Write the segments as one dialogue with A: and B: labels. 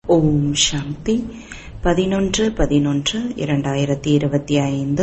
A: ஓம் சாந்தி பதினொன்று பதினொன்று இரண்டாயிரத்தி இருபத்தி ஐந்து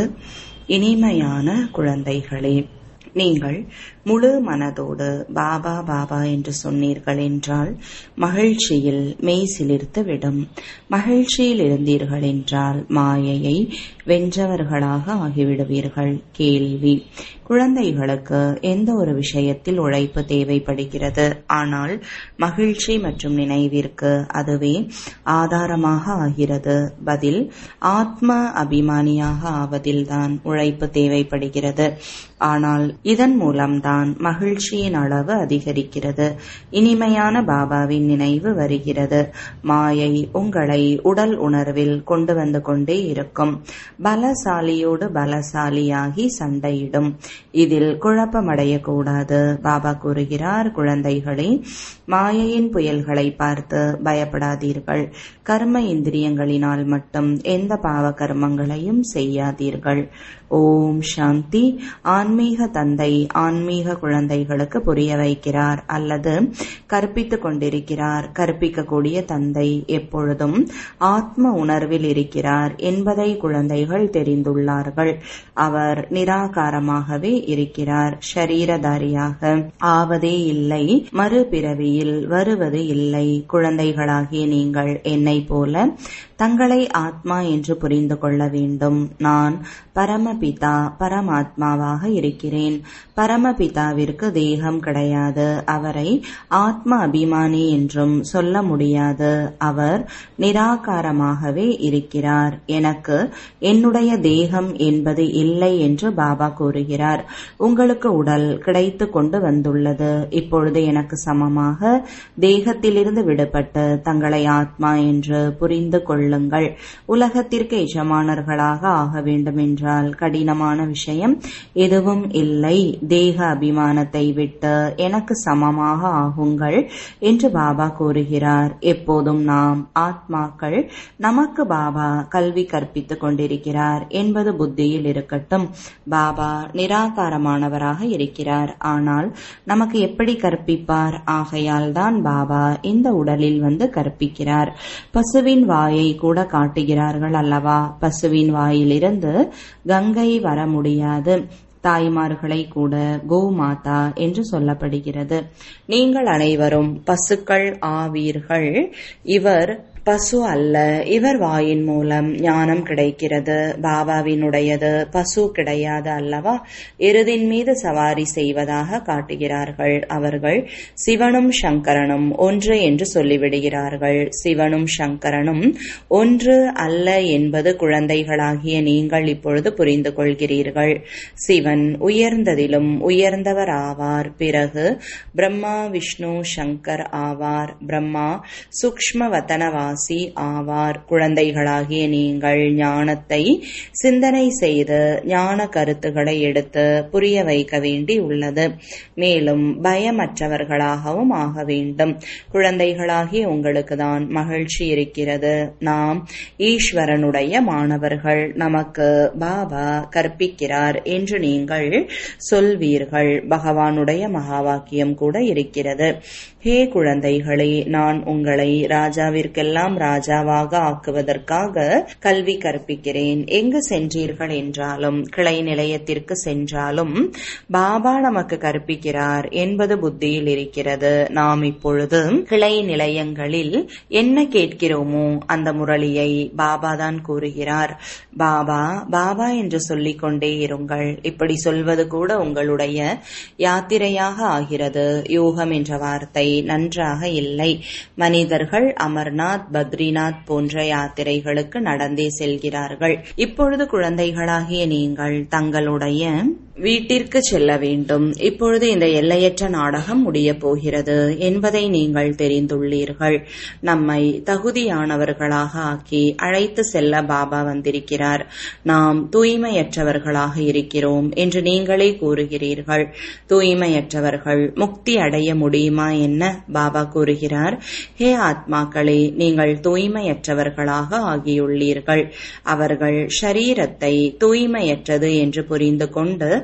A: இனிமையான குழந்தைகளே நீங்கள் முழு மனதோடு பாபா பாபா என்று சொன்னீர்கள் என்றால் மகிழ்ச்சியில் மெய் சிலிர்த்து விடும் மகிழ்ச்சியில் இருந்தீர்கள் என்றால் மாயையை வென்றவர்களாக ஆகிவிடுவீர்கள் கேள்வி குழந்தைகளுக்கு எந்த ஒரு விஷயத்தில் உழைப்பு தேவைப்படுகிறது ஆனால் மகிழ்ச்சி மற்றும் நினைவிற்கு அதுவே ஆதாரமாக ஆகிறது பதில் ஆத்ம அபிமானியாக ஆவதில்தான் உழைப்பு தேவைப்படுகிறது ஆனால் இதன் மூலம்தான் மகிழ்ச்சியின் அளவு அதிகரிக்கிறது இனிமையான பாபாவின் நினைவு வருகிறது மாயை உங்களை உடல் உணர்வில் கொண்டு வந்து கொண்டே இருக்கும் பலசாலியோடு பலசாலியாகி சண்டையிடும் இதில் குழப்பமடையக்கூடாது பாபா கூறுகிறார் குழந்தைகளே மாயையின் புயல்களை பார்த்து பயப்படாதீர்கள் கர்ம இந்திரியங்களினால் மட்டும் எந்த பாவ கர்மங்களையும் செய்யாதீர்கள் ஓம் சாந்தி ஆன்மீக தந்தை ஆன்மீக குழந்தைகளுக்கு புரிய வைக்கிறார் அல்லது கற்பித்துக் கொண்டிருக்கிறார் கற்பிக்கக்கூடிய தந்தை எப்பொழுதும் ஆத்ம உணர்வில் இருக்கிறார் என்பதை குழந்தைகள் தெரிந்துள்ளார்கள் அவர் நிராகாரமாகவே இருக்கிறார் ஷரீரதாரியாக ஆவதே இல்லை மறுபிறவியில் வருவது இல்லை குழந்தைகளாகிய நீங்கள் என்னை போல தங்களை ஆத்மா என்று புரிந்து கொள்ள வேண்டும் நான் பரமபிதா பரமாத்மாவாக இருக்கிறேன் பரமபிதாவிற்கு தேகம் கிடையாது அவரை ஆத்ம அபிமானி என்றும் சொல்ல முடியாது அவர் நிராகாரமாகவே இருக்கிறார் எனக்கு என்னுடைய தேகம் என்பது இல்லை என்று பாபா கூறுகிறார் உங்களுக்கு உடல் கிடைத்து கொண்டு வந்துள்ளது இப்பொழுது எனக்கு சமமாக தேகத்திலிருந்து விடுபட்டு தங்களை ஆத்மா என்று புரிந்து கொள்ளுங்கள் உலகத்திற்கு எஜமானர்களாக ஆக வேண்டுமென்றால் கடினமான விஷயம் எதுவும் இல்லை தேக அபிமானத்தை விட்டு எனக்கு சமமாக ஆகுங்கள் என்று பாபா கூறுகிறார் எப்போதும் நாம் ஆத்மாக்கள் நமக்கு பாபா கல்வி கற்பித்துக் கொண்டிருக்கிறார் என்பது புத்தியில் இருக்கட்டும் பாபா நிராகாரமானவராக இருக்கிறார் ஆனால் நமக்கு எப்படி கற்பிப்பார் ஆகையால் தான் பாபா இந்த உடலில் வந்து கற்பிக்கிறார் பசுவின் வாயை கூட காட்டுகிறார்கள் அல்லவா பசுவின் வாயிலிருந்து கங்கை வர முடியாது தாய்மார்களை கூட கோமாதா என்று சொல்லப்படுகிறது நீங்கள் அனைவரும் பசுக்கள் ஆவீர்கள் இவர் பசு அல்ல இவர் வாயின் மூலம் ஞானம் கிடைக்கிறது பாபாவினுடையது பசு கிடையாது அல்லவா எருதின் மீது சவாரி செய்வதாக காட்டுகிறார்கள் அவர்கள் சிவனும் சங்கரனும் ஒன்று என்று சொல்லிவிடுகிறார்கள் சிவனும் சங்கரனும் ஒன்று அல்ல என்பது குழந்தைகளாகிய நீங்கள் இப்பொழுது புரிந்து கொள்கிறீர்கள் சிவன் உயர்ந்ததிலும் உயர்ந்தவர் ஆவார் பிறகு பிரம்மா விஷ்ணு சங்கர் ஆவார் பிரம்மா சூக்ம வதனவாசி வாசி ஆவார் குழந்தைகளாகிய நீங்கள் ஞானத்தை சிந்தனை செய்து ஞான கருத்துக்களை எடுத்து புரிய வைக்க வேண்டி உள்ளது மேலும் பயமற்றவர்களாகவும் ஆக வேண்டும் குழந்தைகளாகிய உங்களுக்கு தான் மகிழ்ச்சி இருக்கிறது நாம் ஈஸ்வரனுடைய மாணவர்கள் நமக்கு பாபா கற்பிக்கிறார் என்று நீங்கள் சொல்வீர்கள் பகவானுடைய மகா வாக்கியம் கூட இருக்கிறது ஹே குழந்தைகளே நான் உங்களை ராஜாவிற்கெல்லாம் ராஜாவாக ஆக்குவதற்காக கல்வி கற்பிக்கிறேன் எங்கு சென்றீர்கள் என்றாலும் கிளை நிலையத்திற்கு சென்றாலும் பாபா நமக்கு கற்பிக்கிறார் என்பது புத்தியில் இருக்கிறது நாம் இப்பொழுது கிளை நிலையங்களில் என்ன கேட்கிறோமோ அந்த முரளியை பாபா தான் கூறுகிறார் பாபா பாபா என்று சொல்லிக் கொண்டே இருங்கள் இப்படி சொல்வது கூட உங்களுடைய யாத்திரையாக ஆகிறது யோகம் என்ற வார்த்தை நன்றாக இல்லை மனிதர்கள் அமர்நாத் பத்ரிநாத் போன்ற யாத்திரைகளுக்கு நடந்தே செல்கிறார்கள் இப்பொழுது குழந்தைகளாகிய நீங்கள் தங்களுடைய வீட்டிற்கு செல்ல வேண்டும் இப்பொழுது இந்த எல்லையற்ற நாடகம் முடிய போகிறது என்பதை நீங்கள் தெரிந்துள்ளீர்கள் நம்மை தகுதியானவர்களாக ஆக்கி அழைத்து செல்ல பாபா வந்திருக்கிறார் நாம் தூய்மையற்றவர்களாக இருக்கிறோம் என்று நீங்களே கூறுகிறீர்கள் தூய்மையற்றவர்கள் முக்தி அடைய முடியுமா என்ன பாபா கூறுகிறார் ஹே ஆத்மாக்களே நீங்கள் தூய்மையற்றவர்களாக ஆகியுள்ளீர்கள் அவர்கள் ஷரீரத்தை தூய்மையற்றது என்று புரிந்து கொண்டு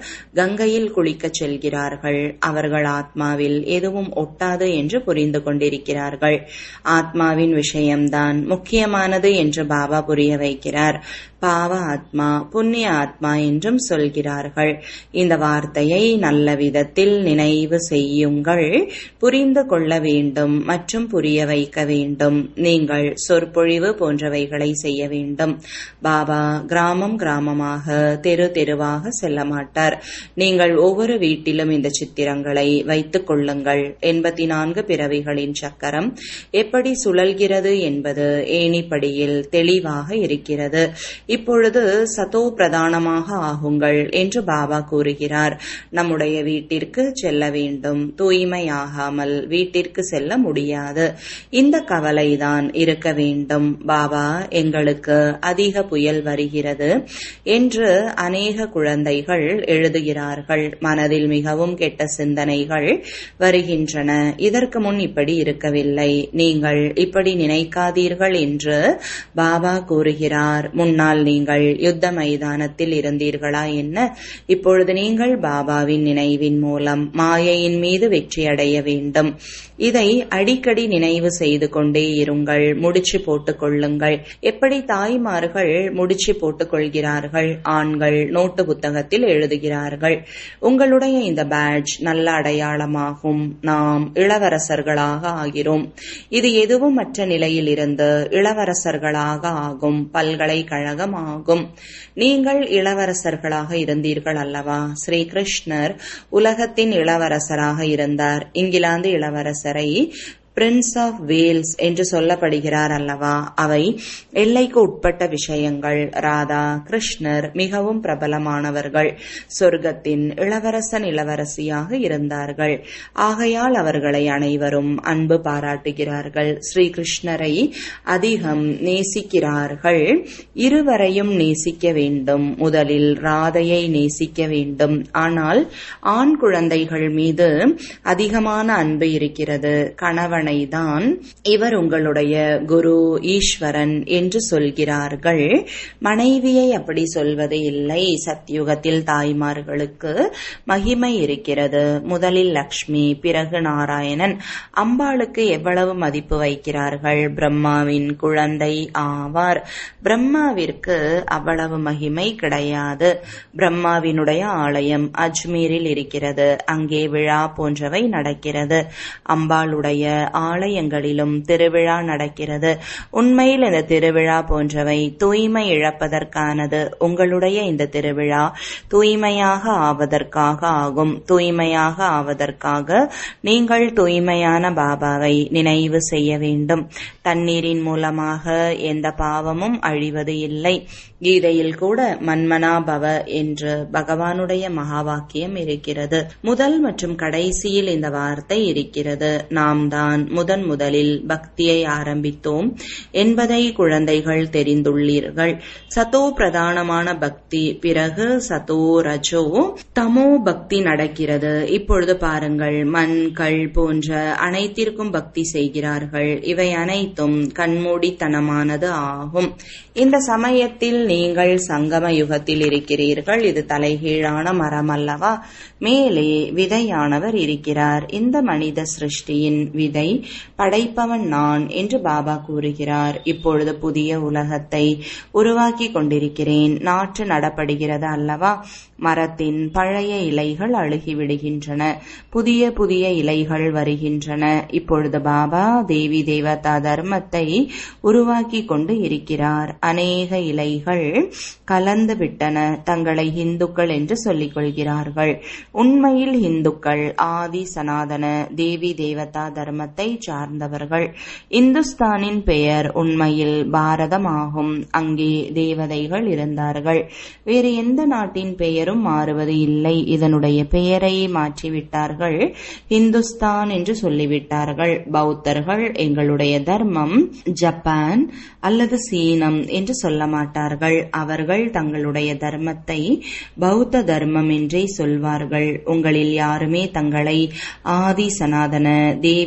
A: கங்கையில் குளிக்கச் செல்கிறார்கள் அவர்கள் ஆத்மாவில் எதுவும் ஒட்டாது என்று புரிந்து கொண்டிருக்கிறார்கள் ஆத்மாவின் விஷயம்தான் முக்கியமானது என்று பாபா புரிய வைக்கிறார் பாவ ஆத்மா புண்ணிய ஆத்மா என்றும் சொல்கிறார்கள் இந்த வார்த்தையை நல்ல விதத்தில் நினைவு செய்யுங்கள் புரிந்து கொள்ள வேண்டும் மற்றும் புரிய வைக்க வேண்டும் நீங்கள் சொற்பொழிவு போன்றவைகளை செய்ய வேண்டும் பாபா கிராமம் கிராமமாக தெரு தெருவாக செல்ல மாட்டார் நீங்கள் ஒவ்வொரு வீட்டிலும் இந்த சித்திரங்களை வைத்துக் கொள்ளுங்கள் எண்பத்தி நான்கு பிறவிகளின் சக்கரம் எப்படி சுழல்கிறது என்பது ஏணிப்படியில் தெளிவாக இருக்கிறது இப்பொழுது சதோ பிரதானமாக ஆகுங்கள் என்று பாபா கூறுகிறார் நம்முடைய வீட்டிற்கு செல்ல வேண்டும் தூய்மையாகாமல் வீட்டிற்கு செல்ல முடியாது இந்த கவலைதான் இருக்க வேண்டும் பாபா எங்களுக்கு அதிக புயல் வருகிறது என்று அநேக குழந்தைகள் எழுதுகிறார்கள் மனதில் மிகவும் கெட்ட சிந்தனைகள் வருகின்றன இதற்கு முன் இப்படி இருக்கவில்லை நீங்கள் இப்படி நினைக்காதீர்கள் என்று பாபா கூறுகிறார் முன்னால் நீங்கள் யுத்த மைதானத்தில் இருந்தீர்களா என்ன இப்பொழுது நீங்கள் பாபாவின் நினைவின் மூலம் மாயையின் மீது வெற்றி அடைய வேண்டும் இதை அடிக்கடி நினைவு செய்து கொண்டே இருங்கள் முடிச்சு போட்டுக் கொள்ளுங்கள் எப்படி தாய்மார்கள் முடிச்சு போட்டுக் கொள்கிறார்கள் ஆண்கள் நோட்டு புத்தகத்தில் எழுதுகிறார்கள் உங்களுடைய இந்த பேட்ச் நல்ல அடையாளமாகும் நாம் இளவரசர்களாக ஆகிறோம் இது எதுவும் மற்ற நிலையில் இருந்து இளவரசர்களாக ஆகும் பல்கலைக்கழகம் ஆகும் நீங்கள் இளவரசர்களாக இருந்தீர்கள் அல்லவா ஸ்ரீ கிருஷ்ணர் உலகத்தின் இளவரசராக இருந்தார் இங்கிலாந்து இளவரசரை பிரின்ஸ் ஆஃப் வேல்ஸ் என்று சொல்லப்படுகிறார் அல்லவா அவை எல்லைக்கு உட்பட்ட விஷயங்கள் ராதா கிருஷ்ணர் மிகவும் பிரபலமானவர்கள் சொர்க்கத்தின் இளவரசன் இளவரசியாக இருந்தார்கள் ஆகையால் அவர்களை அனைவரும் அன்பு பாராட்டுகிறார்கள் ஸ்ரீ கிருஷ்ணரை அதிகம் நேசிக்கிறார்கள் இருவரையும் நேசிக்க வேண்டும் முதலில் ராதையை நேசிக்க வேண்டும் ஆனால் ஆண் குழந்தைகள் மீது அதிகமான அன்பு இருக்கிறது கணவன் தான் இவர் உங்களுடைய குரு ஈஸ்வரன் என்று சொல்கிறார்கள் மனைவியை அப்படி சொல்வது இல்லை சத்யுகத்தில் தாய்மார்களுக்கு மகிமை இருக்கிறது முதலில் லக்ஷ்மி பிறகு நாராயணன் அம்பாளுக்கு எவ்வளவு மதிப்பு வைக்கிறார்கள் பிரம்மாவின் குழந்தை ஆவார் பிரம்மாவிற்கு அவ்வளவு மகிமை கிடையாது பிரம்மாவினுடைய ஆலயம் அஜ்மீரில் இருக்கிறது அங்கே விழா போன்றவை நடக்கிறது அம்பாளுடைய ஆலயங்களிலும் திருவிழா நடக்கிறது உண்மையில் இந்த திருவிழா போன்றவை தூய்மை இழப்பதற்கானது உங்களுடைய இந்த திருவிழா தூய்மையாக ஆவதற்காக ஆகும் தூய்மையாக ஆவதற்காக நீங்கள் தூய்மையான பாபாவை நினைவு செய்ய வேண்டும் தண்ணீரின் மூலமாக எந்த பாவமும் அழிவது இல்லை கீதையில் கூட மன்மனா பவ என்று பகவானுடைய மகா வாக்கியம் இருக்கிறது முதல் மற்றும் கடைசியில் இந்த வார்த்தை இருக்கிறது நாம் தான் முதன் முதலில் பக்தியை ஆரம்பித்தோம் என்பதை குழந்தைகள் தெரிந்துள்ளீர்கள் சதோ பிரதானமான பக்தி பிறகு சதோ ரஜோ தமோ பக்தி நடக்கிறது இப்பொழுது பாருங்கள் மண் கல் போன்ற அனைத்திற்கும் பக்தி செய்கிறார்கள் இவை அனைத்தும் கண்மூடித்தனமானது ஆகும் இந்த சமயத்தில் நீங்கள் சங்கம யுகத்தில் இருக்கிறீர்கள் இது தலைகீழான மரம் அல்லவா மேலே விதையானவர் இருக்கிறார் இந்த மனித சிருஷ்டியின் விதை படைப்பவன் நான் என்று பாபா கூறுகிறார் இப்பொழுது புதிய உலகத்தை உருவாக்கி கொண்டிருக்கிறேன் நாற்று நடப்படுகிறது அல்லவா மரத்தின் பழைய இலைகள் அழுகிவிடுகின்றன புதிய புதிய இலைகள் வருகின்றன இப்பொழுது பாபா தேவி தேவதா தர்மத்தை உருவாக்கி கொண்டு இருக்கிறார் அநேக இலைகள் கலந்து விட்டன தங்களை இந்துக்கள் என்று சொல்லிக் கொள்கிறார்கள் உண்மையில் இந்துக்கள் ஆதி சனாதன தேவி தேவதா தர்மத்தை சார்ந்தவர்கள் இந்துஸ்தானின் பெயர் உண்மையில் பாரதம் ஆகும் அங்கே தேவதைகள் இருந்தார்கள் வேறு எந்த நாட்டின் பெயரும் மாறுவது இல்லை இதனுடைய பெயரை மாற்றிவிட்டார்கள் இந்துஸ்தான் என்று சொல்லிவிட்டார்கள் பௌத்தர்கள் எங்களுடைய தர்மம் ஜப்பான் அல்லது சீனம் என்று சொல்ல மாட்டார்கள் அவர்கள் தங்களுடைய தர்மத்தை பௌத்த தர்மம் என்றே சொல்வார்கள் உங்களில் யாருமே தங்களை ஆதி சனாதன தேவி தேவ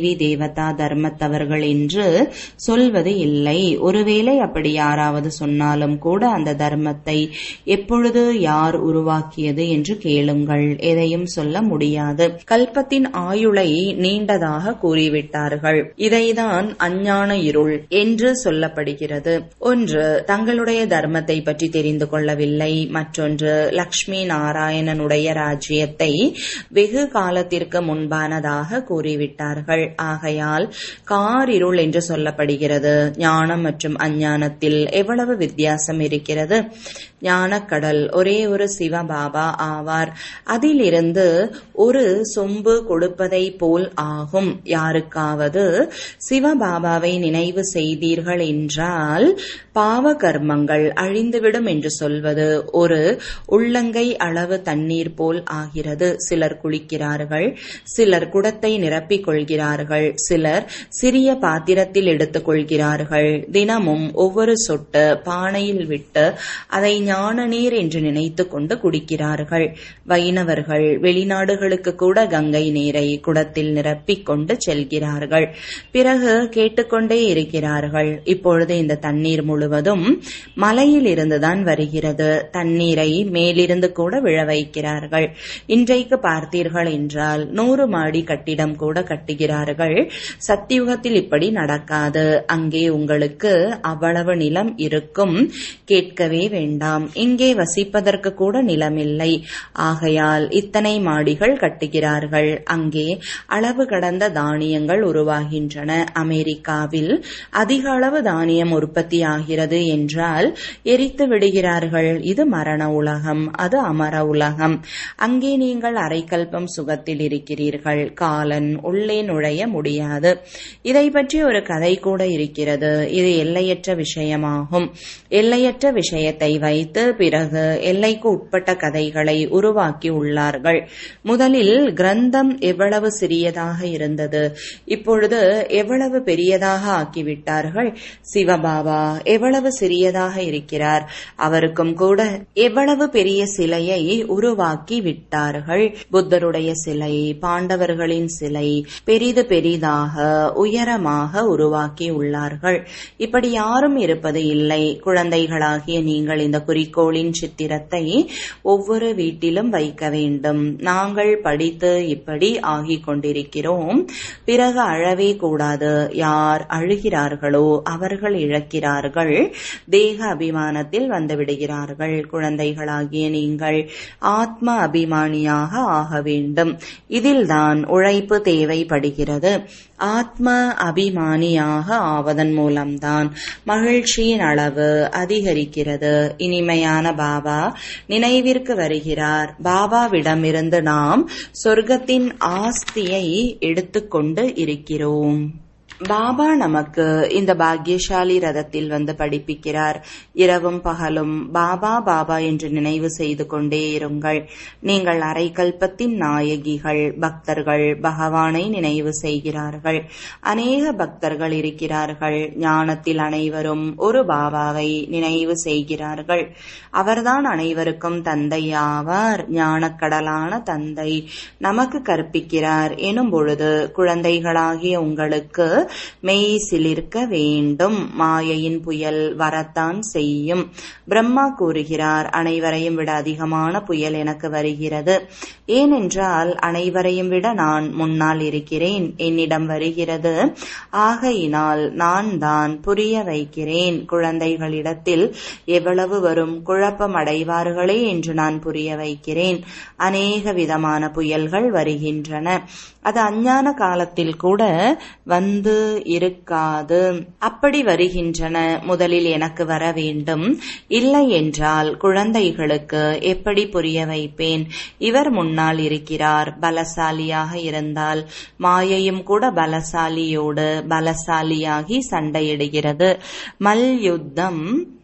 A: தேவதா தர்மத்தவர்கள் என்று சொல்வது இல்லை ஒருவேளை அப்படி யாராவது சொன்னாலும் கூட அந்த தர்மத்தை எப்பொழுது யார் உருவாக்கியது என்று கேளுங்கள் எதையும் சொல்ல முடியாது கல்பத்தின் ஆயுளை நீண்டதாக கூறிவிட்டார்கள் இதைதான் அஞ்ஞான இருள் என்று சொல்லப்படுகிறது ஒன்று தங்களுடைய தர்மத்தை பற்றி தெரிந்து கொள்ளவில்லை மற்றொன்று லக்ஷ்மி நாராயணனுடைய ராஜ்யத்தை வெகு காலத்திற்கு முன்பானதாக கூறிவிட்டார்கள் ஆகையால் காரிருள் என்று சொல்லப்படுகிறது ஞானம் மற்றும் அஞ்ஞானத்தில் எவ்வளவு வித்தியாசம் இருக்கிறது ஞானக்கடல் ஒரே ஒரு சிவபாபா ஆவார் அதிலிருந்து ஒரு சொம்பு கொடுப்பதை போல் ஆகும் யாருக்காவது சிவபாபாவை நினைவு செய்தீர்கள் என்றால் பாவ கர்மங்கள் அழிந்துவிடும் என்று சொல்வது ஒரு உள்ளங்கை அளவு தண்ணீர் போல் ஆகிறது சிலர் குளிக்கிறார்கள் சிலர் குடத்தை நிரப்பிக் கொள்கிறார்கள் சிலர் சிறிய பாத்திரத்தில் எடுத்துக் கொள்கிறார்கள் தினமும் ஒவ்வொரு சொட்டு பானையில் விட்டு அதை ஞான நீர் என்று நினைத்துக் கொண்டு குடிக்கிறார்கள் வைணவர்கள் வெளிநாடுகளுக்கு கூட கங்கை நீரை குடத்தில் நிரப்பிக் கொண்டு செல்கிறார்கள் பிறகு கேட்டுக்கொண்டே இருக்கிறார்கள் இப்பொழுது இந்த தண்ணீர் முழுவதும் மலையில் இருந்துதான் வருகிறது தண்ணீரை மேலிருந்து கூட விழ வைக்கிறார்கள் இன்றைக்கு பார்த்தீர்கள் என்றால் நூறு மாடி கட்டிடம் கூட கட்டுகிறார்கள் சத்தியுகத்தில் இப்படி நடக்காது அங்கே உங்களுக்கு அவ்வளவு நிலம் இருக்கும் கேட்கவே வேண்டாம் இங்கே வசிப்பதற்கு கூட நிலமில்லை ஆகையால் இத்தனை மாடிகள் கட்டுகிறார்கள் அங்கே அளவு கடந்த தானியங்கள் உருவாகின்றன அமெரிக்காவில் அதிக அளவு தானியம் உற்பத்தி ஆகிறது என்றால் எரித்து விடுகிறார்கள் இது மரண உலகம் அது அமர உலகம் அங்கே நீங்கள் அரைக்கல்பம் சுகத்தில் இருக்கிறீர்கள் காலன் உள்ளே நுழைய முடியாது இதை பற்றி ஒரு கதை கூட இருக்கிறது இது எல்லையற்ற விஷயமாகும் எல்லையற்ற விஷயத்தை வைத்து பிறகு எல்லைக்கு உட்பட்ட கதைகளை உருவாக்கி உள்ளார்கள் முதலில் கிரந்தம் எவ்வளவு சிறியதாக இருந்தது இப்பொழுது எவ்வளவு பெரியதாக ஆக்கிவிட்டார்கள் சிவபாபா எவ்வளவு சிறியதாக இருக்கிறார் அவருக்கும் கூட எவ்வளவு பெரிய சிலையை உருவாக்கி விட்டார்கள் புத்தருடைய சிலை பாண்டவர்களின் சிலை பெரிது பெரிதாக உயரமாக உருவாக்கி உள்ளார்கள் இப்படி யாரும் இருப்பது இல்லை குழந்தைகளாகிய நீங்கள் இந்த குறிக்கோளின் சித்திரத்தை ஒவ்வொரு வீட்டிலும் வைக்க வேண்டும் நாங்கள் படித்து இப்படி ஆகிக் கொண்டிருக்கிறோம் பிறகு அழவே கூடாது யார் அழுகிறார்களோ அவர்கள் இழக்கிறார்கள் தேக அபிமானத்தில் வந்து விடுகிறார்கள் குழந்தைகளாகிய நீங்கள் ஆத்ம அபிமானியாக ஆக வேண்டும் இதில்தான் உழைப்பு தேவைப்படுகிறது ஆத்ம அபிமானியாக ஆவதன் மூலம்தான் மகிழ்ச்சியின் அளவு அதிகரிக்கிறது இனிமையான பாபா நினைவிற்கு வருகிறார் பாபாவிடமிருந்து நாம் சொர்க்கத்தின் ஆஸ்தியை எடுத்துக்கொண்டு இருக்கிறோம் பாபா நமக்கு இந்த பாக்யசாலி ரதத்தில் வந்து படிப்பிக்கிறார் இரவும் பகலும் பாபா பாபா என்று நினைவு செய்து கொண்டே இருங்கள் நீங்கள் அரைக்கல்பத்தின் நாயகிகள் பக்தர்கள் பகவானை நினைவு செய்கிறார்கள் அநேக பக்தர்கள் இருக்கிறார்கள் ஞானத்தில் அனைவரும் ஒரு பாபாவை நினைவு செய்கிறார்கள் அவர்தான் அனைவருக்கும் தந்தை ஆவார் ஞானக்கடலான தந்தை நமக்கு கற்பிக்கிறார் எனும் பொழுது குழந்தைகளாகிய உங்களுக்கு மெய் சிலிர்க்க வேண்டும் மாயையின் புயல் வரத்தான் செய்யும் பிரம்மா கூறுகிறார் அனைவரையும் விட அதிகமான புயல் எனக்கு வருகிறது ஏனென்றால் அனைவரையும் விட நான் முன்னால் இருக்கிறேன் என்னிடம் வருகிறது ஆகையினால் நான் தான் புரிய வைக்கிறேன் குழந்தைகளிடத்தில் எவ்வளவு வரும் குழப்பம் அடைவார்களே என்று நான் புரிய வைக்கிறேன் அநேக விதமான புயல்கள் வருகின்றன அது அஞ்ஞான காலத்தில் கூட வந்து இருக்காது அப்படி வருகின்றன முதலில் எனக்கு வர வேண்டும் இல்லை என்றால் குழந்தைகளுக்கு எப்படி புரிய வைப்பேன் இவர் முன்னால் இருக்கிறார் பலசாலியாக இருந்தால் மாயையும் கூட பலசாலியோடு பலசாலியாகி சண்டையிடுகிறது மல்யுத்தம்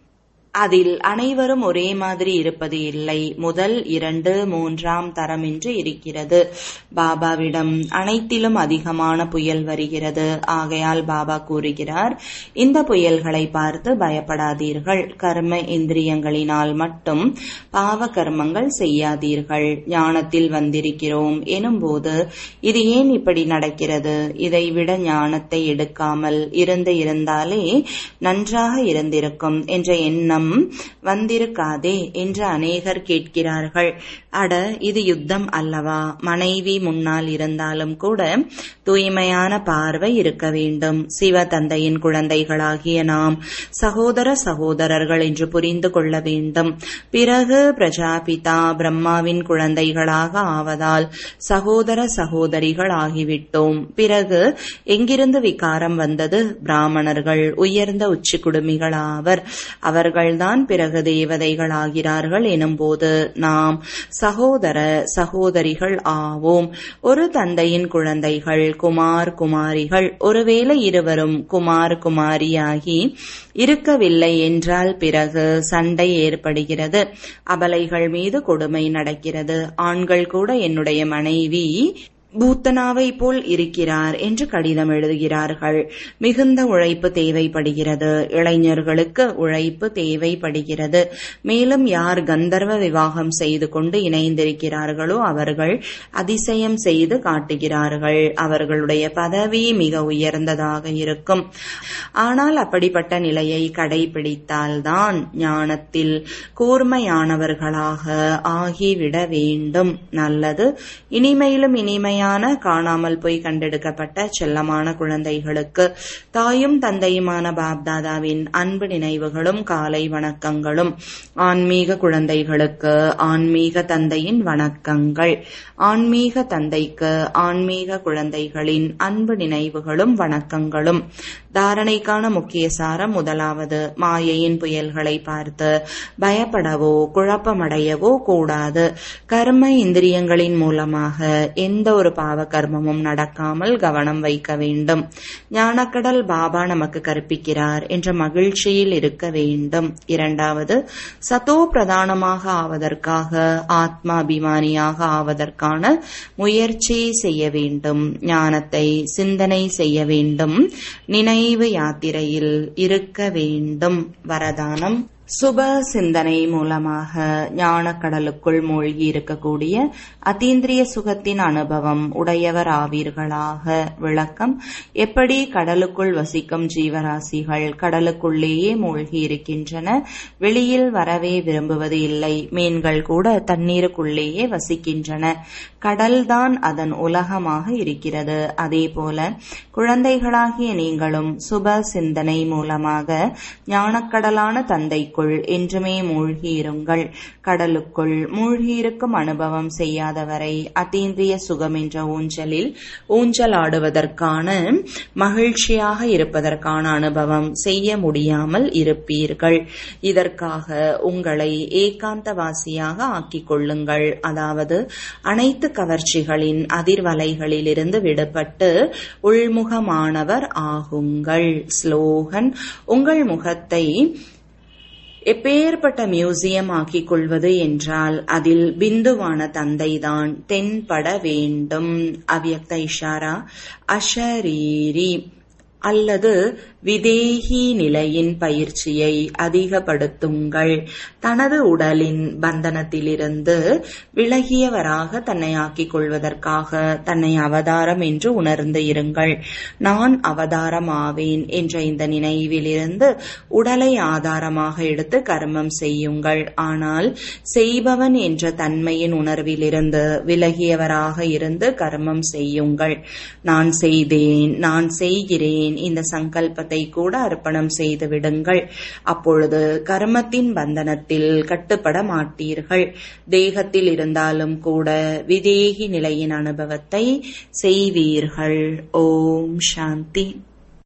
A: அதில் அனைவரும் ஒரே மாதிரி இருப்பது இல்லை முதல் இரண்டு மூன்றாம் தரம் என்று இருக்கிறது பாபாவிடம் அனைத்திலும் அதிகமான புயல் வருகிறது ஆகையால் பாபா கூறுகிறார் இந்த புயல்களை பார்த்து பயப்படாதீர்கள் கர்ம இந்திரியங்களினால் மட்டும் பாவ கர்மங்கள் செய்யாதீர்கள் ஞானத்தில் வந்திருக்கிறோம் எனும்போது இது ஏன் இப்படி நடக்கிறது இதை விட ஞானத்தை எடுக்காமல் இருந்து இருந்தாலே நன்றாக இருந்திருக்கும் என்ற எண்ணம் வந்திருக்காதே என்று அநேகர் கேட்கிறார்கள் அட இது யுத்தம் அல்லவா மனைவி முன்னால் இருந்தாலும் கூட தூய்மையான பார்வை இருக்க வேண்டும் சிவ தந்தையின் குழந்தைகளாகிய நாம் சகோதர சகோதரர்கள் என்று புரிந்து கொள்ள வேண்டும் பிறகு பிரஜாபிதா பிரம்மாவின் குழந்தைகளாக ஆவதால் சகோதர சகோதரிகள் ஆகிவிட்டோம் பிறகு எங்கிருந்து விகாரம் வந்தது பிராமணர்கள் உயர்ந்த உச்சி குடுமிகள் ஆவர் அவர்கள்தான் பிறகு தேவதைகள் ஆகிறார்கள் எனும்போது நாம் சகோதர சகோதரிகள் ஆவோம் ஒரு தந்தையின் குழந்தைகள் குமார் குமாரிகள் ஒருவேளை இருவரும் குமார் குமாரியாகி இருக்கவில்லை என்றால் பிறகு சண்டை ஏற்படுகிறது அபலைகள் மீது கொடுமை நடக்கிறது ஆண்கள் கூட என்னுடைய மனைவி பூத்தனாவை போல் இருக்கிறார் என்று கடிதம் எழுதுகிறார்கள் மிகுந்த உழைப்பு தேவைப்படுகிறது இளைஞர்களுக்கு உழைப்பு தேவைப்படுகிறது மேலும் யார் கந்தர்வ விவாகம் செய்து கொண்டு இணைந்திருக்கிறார்களோ அவர்கள் அதிசயம் செய்து காட்டுகிறார்கள் அவர்களுடைய பதவி மிக உயர்ந்ததாக இருக்கும் ஆனால் அப்படிப்பட்ட நிலையை கடைபிடித்தால்தான் ஞானத்தில் கூர்மையானவர்களாக ஆகிவிட வேண்டும் நல்லது இனிமையிலும் இனிமையான காணாமல் போய் கண்டெடுக்கப்பட்ட செல்லமான குழந்தைகளுக்கு தாயும் தந்தையுமான பாப்தாதாவின் அன்பு நினைவுகளும் காலை வணக்கங்களும் ஆன்மீக குழந்தைகளுக்கு ஆன்மீக தந்தையின் வணக்கங்கள் ஆன்மீக தந்தைக்கு ஆன்மீக குழந்தைகளின் அன்பு நினைவுகளும் வணக்கங்களும் தாரணைக்கான முக்கிய சாரம் முதலாவது மாயையின் புயல்களை பார்த்து பயப்படவோ குழப்பமடையவோ கூடாது கர்ம இந்திரியங்களின் மூலமாக எந்த ஒரு பாவ கர்மமும் நடக்காமல் கவனம் வைக்க வேண்டும் ஞானக்கடல் பாபா நமக்கு கற்பிக்கிறார் என்ற மகிழ்ச்சியில் இருக்க வேண்டும் இரண்டாவது சதோ பிரதானமாக ஆவதற்காக ஆத்மாபிமானியாக ஆவதற்கான முயற்சி செய்ய வேண்டும் ஞானத்தை சிந்தனை செய்ய வேண்டும் நினைவு யாத்திரையில் இருக்க வேண்டும் வரதானம் சுப சிந்தனை மூலமாக ஞானக்கடலுக்குள் மூழ்கி இருக்கக்கூடிய அதீந்திரிய சுகத்தின் அனுபவம் உடையவர் ஆவீர்களாக விளக்கம் எப்படி கடலுக்குள் வசிக்கும் ஜீவராசிகள் கடலுக்குள்ளேயே மூழ்கி இருக்கின்றன வெளியில் வரவே விரும்புவது இல்லை மீன்கள் கூட தண்ணீருக்குள்ளேயே வசிக்கின்றன கடல்தான் அதன் உலகமாக இருக்கிறது அதே போல குழந்தைகளாகிய நீங்களும் சுப சிந்தனை மூலமாக ஞானக்கடலான தந்தைக்குள் என்றுமே மூழ்கியிருங்கள் கடலுக்குள் மூழ்கியிருக்கும் அனுபவம் செய்யாதவரை அதீந்திரிய சுகம் என்ற ஊஞ்சலில் ஊஞ்சலாடுவதற்கான மகிழ்ச்சியாக இருப்பதற்கான அனுபவம் செய்ய முடியாமல் இருப்பீர்கள் இதற்காக உங்களை ஏகாந்தவாசியாக ஆக்கிக் கொள்ளுங்கள் அதாவது அனைத்து கவர்ச்சிகளின் அதிர்வலைகளிலிருந்து விடுபட்டு உள்முகமானவர் ஆகுங்கள் ஸ்லோகன் உங்கள் முகத்தை எப்பேற்பட்ட மியூசியம் ஆக்கிக் கொள்வது என்றால் அதில் பிந்துவான தந்தைதான் தென்பட வேண்டும் அவ்யக்த இஷாரா அஷரீரி அல்லது விதேகி நிலையின் பயிற்சியை அதிகப்படுத்துங்கள் தனது உடலின் பந்தனத்திலிருந்து விலகியவராக தன்னை ஆக்கிக் கொள்வதற்காக தன்னை அவதாரம் என்று உணர்ந்து இருங்கள் நான் அவதாரம் ஆவேன் என்ற இந்த நினைவிலிருந்து உடலை ஆதாரமாக எடுத்து கர்மம் செய்யுங்கள் ஆனால் செய்பவன் என்ற தன்மையின் உணர்விலிருந்து விலகியவராக இருந்து கர்மம் செய்யுங்கள் நான் செய்தேன் நான் செய்கிறேன் இந்த சங்கல்பத்தை கூட அர்ப்பணம் செய்து விடுங்கள் அப்பொழுது கர்மத்தின் பந்தனத்தில் கட்டுப்பட மாட்டீர்கள் தேகத்தில் இருந்தாலும் கூட விதேகி நிலையின் அனுபவத்தை செய்வீர்கள் ஓம் சாந்தி